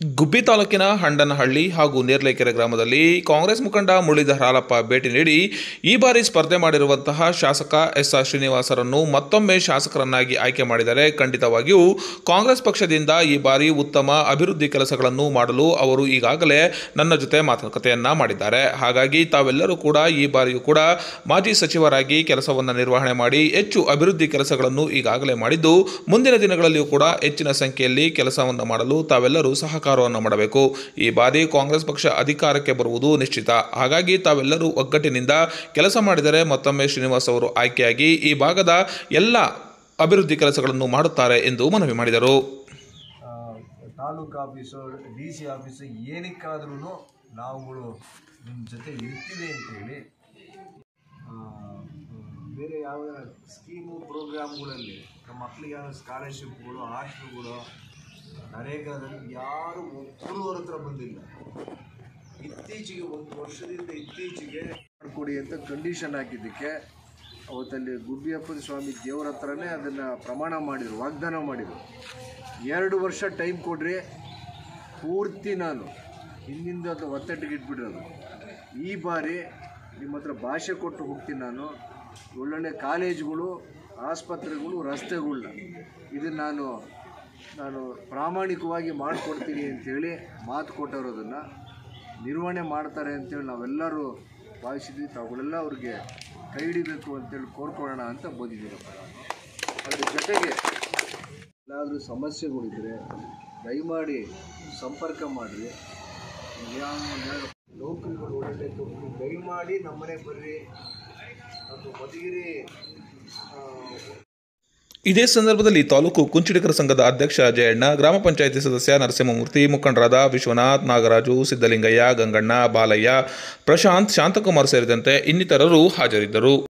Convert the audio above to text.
ಗುಬ್ಬಿ ತಾಲೂಕಿನ ಹಂಡನಹಳ್ಳಿ ಹಾಗೂ ನೇರ್ಲೆಕೆರೆ ಗ್ರಾಮದಲ್ಲಿ ಕಾಂಗ್ರೆಸ್ ಮುಖಂಡ ಮುರಳೀಧರ ಹಾಲಪ್ಪ ಭೇಟಿ ನೀಡಿ ಈ ಬಾರಿ ಸ್ಪರ್ಧೆ ಮಾಡಿರುವಂತಹ ಶಾಸಕ ಎಸ್ ಆರ್ ಶ್ರೀನಿವಾಸರನ್ನು ಮತ್ತೊಮ್ಮೆ ಶಾಸಕರನ್ನಾಗಿ ಆಯ್ಕೆ ಮಾಡಿದರೆ ಖಂಡಿತವಾಗಿಯೂ ಕಾಂಗ್ರೆಸ್ ಪಕ್ಷದಿಂದ ಈ ಬಾರಿ ಉತ್ತಮ ಅಭಿವೃದ್ಧಿ ಕೆಲಸಗಳನ್ನು ಮಾಡಲು ಅವರು ಈಗಾಗಲೇ ನನ್ನ ಜೊತೆ ಮಾತುಕತೆಯನ್ನ ಮಾಡಿದ್ದಾರೆ ಹಾಗಾಗಿ ತಾವೆಲ್ಲರೂ ಕೂಡ ಈ ಬಾರಿಯೂ ಕೂಡ ಮಾಜಿ ಸಚಿವರಾಗಿ ಕೆಲಸವನ್ನು ನಿರ್ವಹಣೆ ಮಾಡಿ ಹೆಚ್ಚು ಅಭಿವೃದ್ಧಿ ಕೆಲಸಗಳನ್ನು ಈಗಾಗಲೇ ಮಾಡಿದ್ದು ಮುಂದಿನ ದಿನಗಳಲ್ಲಿಯೂ ಕೂಡ ಹೆಚ್ಚಿನ ಸಂಖ್ಯೆಯಲ್ಲಿ ಕೆಲಸವನ್ನು ಮಾಡಲು ತಾವೆಲ್ಲರೂ ಸಹಕಾರವನ್ನು ಮಾಡಬೇಕು ಈ ಬಾರಿ ಕಾಂಗ್ರೆಸ್ ಪಕ್ಷ ಅಧಿಕಾರಕ್ಕೆ ಬರುವುದು ನಿಶ್ಚಿತ ಹಾಗಾಗಿ ತಾವೆಲ್ಲರೂ ಒಗ್ಗಟ್ಟಿನಿಂದ ಕೆಲಸ ಮಾಡಿದರೆ ಮತ್ತೊಮ್ಮೆ ಶ್ರೀನಿವಾಸ್ ಅವರು ಆಯ್ಕೆಯಾಗಿ ಈ ಭಾಗದ ಎಲ್ಲ ಅಭಿವೃದ್ಧಿ ಕೆಲಸಗಳನ್ನು ಮಾಡುತ್ತಾರೆ ಎಂದು ಮನವಿ ಮಾಡಿದರು ಆ, taluk office D C office ಏನಕ್ಕಾದ್ರೂ ನಾವುಗಳು ನಿಮ್ಮ ಜೊತೆ ಇರ್ತೀವಿ ಅಂತೇಳಿ ಆ, ಬೇರೆ ಯಾವ ಸ್ಕೀಮು ಪ್ರೋಗ್ರಾಮ್ಗಳಲ್ಲಿ ನಮ್ಮ ಮಕ್ಕಳಿಗೆ ಯಾವ ಸ್ಕಾಲರ್ಶಿಪ್ಗಳು ಹಾಸ್ಟೆಲ್ಗಳು ನರೇಗಾದಲ್ಲಿ ಯಾರು ಒಬ್ಬರು ಅವ್ರ ಹತ್ರ ಬಂದಿಲ್ಲ ಇತ್ತೀಚೆಗೆ ಒಂದು ವರ್ಷದಿಂದ ಇತ್ತೀಚೆಗೆ ಮಾಡಿಕೊಡಿ ಅಂತ ಕಂಡೀಷನ್ ಹಾಕಿದ್ದಕ್ಕೆ ಅವತ್ತಲ್ಲಿ ಗುಬ್ಬಿಯಪ್ಪನ ಸ್ವಾಮಿ ದೇವರ ಹತ್ರನೇ ಅದನ್ನು ಪ್ರಮಾಣ ಮಾಡಿದರು ವಾಗ್ದಾನ ಮಾಡಿದರು ಎರಡು ವರ್ಷ ಟೈಮ್ ಕೊಡ್ರಿ ಪೂರ್ತಿ ನಾನು ಹಿಂದಿಂದ ಅದು ಒತ್ತಟ್ಟಿಗೆ ಇಟ್ಬಿಡೋದು ಈ ಬಾರಿ ನಿಮ್ಮ ಹತ್ರ ಭಾಷೆ ಕೊಟ್ಟು ಹೋಗ್ತೀನಿ ನಾನು ಒಳ್ಳೊಳ್ಳೆ ಕಾಲೇಜುಗಳು ಆಸ್ಪತ್ರೆಗಳು ರಸ್ತೆಗಳನ್ನ ಇದನ್ನು ನಾನು ನಾನು ಪ್ರಾಮಾಣಿಕವಾಗಿ ಮಾಡಿಕೊಡ್ತೀನಿ ಅಂಥೇಳಿ ಮಾತು ಕೊಟ್ಟಿರೋದನ್ನು ನಿರ್ವಹಣೆ ಮಾಡ್ತಾರೆ ಅಂತೇಳಿ ನಾವೆಲ್ಲರೂ ಭಾವಿಸಿದ್ವಿ ತಾವುಗಳೆಲ್ಲ ಅವ್ರಿಗೆ ಕೈ ಹಿಡಿಬೇಕು ಅಂತೇಳಿ ಕೋರ್ಕೊಳ್ಳೋಣ ಅಂತ ಬಂದಿದ್ದೀರಪ್ಪ ನಾನು ಅದ್ರ ಜೊತೆಗೆ ಏನಾದರೂ ಸಮಸ್ಯೆಗಳಿದ್ರೆ ದಯಮಾಡಿ ಸಂಪರ್ಕ ಮಾಡಿರಿ ಯಾವ ನೌಕರಿಗಳು ಒಳ್ಳೆ ತೊಗೊಂಡು ದಯಮಾಡಿ ನಮ್ಮನೆ ಬರ್ರಿ ಮತ್ತು ಮಧುಗಿರಿ ಆ, ಇದೇ ಸಂದರ್ಭದಲ್ಲಿ ತಾಲೂಕು ಕುಂಚಿಡಿಗರ ಸಂಘದ ಅಧ್ಯಕ್ಷ ಜಯಣ್ಣ ಗ್ರಾಮ ಪಂಚಾಯಿತಿ ಸದಸ್ಯ ನರಸಿಂಹಮೂರ್ತಿ ಮುಖಂಡರಾದ ವಿಶ್ವನಾಥ್ ನಾಗರಾಜು ಸಿದ್ದಲಿಂಗಯ್ಯ ಗಂಗಣ್ಣ ಬಾಲಯ್ಯ ಪ್ರಶಾಂತ್ ಶಾಂತಕುಮಾರ್ ಸೇರಿದಂತೆ ಇನ್ನಿತರರು ಹಾಜರಿದ್ದರು